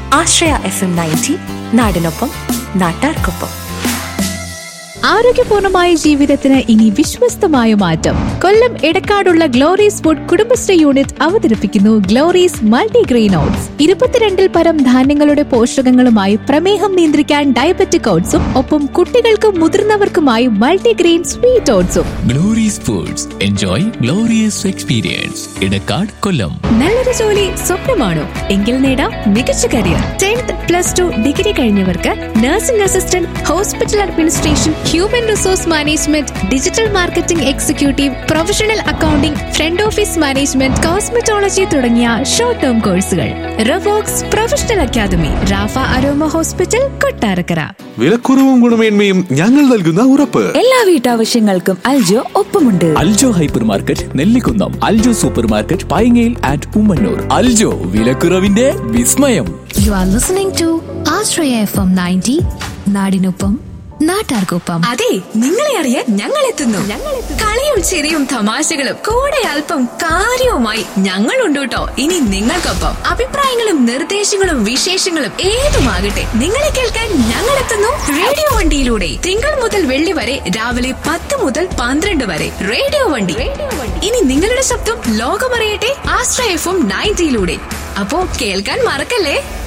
ആശ്രയ F M ninety നാടിനൊപ്പം നാട്ടാർക്കൊപ്പം ആരോഗ്യപൂർണമായ ജീവിതത്തിന് ഇനി വിശ്വസ്തമായ മാറ്റം കൊല്ലം എടക്കാടുള്ള ഗ്ലോറീസ് ഫുഡ് കുടുംബശ്രീ യൂണിറ്റ് അവതരിപ്പിക്കുന്നു ഗ്ലോറീസ് മൾട്ടിഗ്രെയിൻ ഓട്സ് ഇരുപത്തിരണ്ടിൽ പരം ധാന്യങ്ങളുടെ പോഷകങ്ങളുമായി പ്രമേഹം നിയന്ത്രിക്കാൻ ഡയബറ്റിക് ഓട്സും ഒപ്പം കുട്ടികൾക്കും മുതിർന്നവർക്കുമായി മൾട്ടിഗ്രെയിൻ സ്വീറ്റ് ഓട്സും Glory's foods enjoy glorious experience Edakkad Kollam നല്ലൊരു ജോലി സ്വപ്നമാണോ എങ്കിൽ നേടാം മികച്ച career tenth plus two degree കഴിഞ്ഞവർക്ക് nursing assistant hospital administration human resource management digital marketing executive professional accounting front office management cosmetology തുടങ്ങിയ ഷോർട്ട് ടേം കോഴ്സുകൾ റവോക്സ് പ്രൊഫഷണൽ അക്കാദമി റാഫ അരോമ ഹോസ്പിറ്റൽ കൊട്ടാരക്കര വിലക്കുറവും ഗുണമേന്മയും ഞങ്ങൾ നൽകുന്ന ഉറപ്പ് എല്ലാ വീട്ടാവശ്യങ്ങൾക്കും അൽജോ ഒപ്പമുണ്ട് Aljo hyper market Nellikunnam Aljo super market പൈങ്ങയിൽ and Ummannoor Aljo വിലക്കുറവിന്റെ വിസ്മയം you are listening to Ashraya F M ninety നാടിനൊപ്പം നാട്ടാർക്കൊപ്പം അതെ നിങ്ങളെ അറിയാൻ ഞങ്ങൾ എത്തുന്നു കളിയും ചിരിയും തമാശകളും കൂടെ അല്പം കാര്യവുമായി ഞങ്ങളുണ്ട് കേട്ടോ ഇനി നിങ്ങൾക്കൊപ്പം അഭിപ്രായങ്ങളും നിർദ്ദേശങ്ങളും വിശേഷങ്ങളും ഏതുമാകട്ടെ നിങ്ങളെ കേൾക്കാൻ ഞങ്ങൾ എത്തുന്നു റേഡിയോ വണ്ടിയിലൂടെ തിങ്കൾ മുതൽ വെള്ളി വരെ രാവിലെ പത്ത് മുതൽ പന്ത്രണ്ട് വരെ റേഡിയോ വണ്ടി ഇനി നിങ്ങളുടെ ശബ്ദം ലോകമറിയട്ടെ ആശ്രയ എഫ് എം നയൻറ്റിയിലൂടെ അപ്പോ കേൾക്കാൻ മറക്കല്ലേ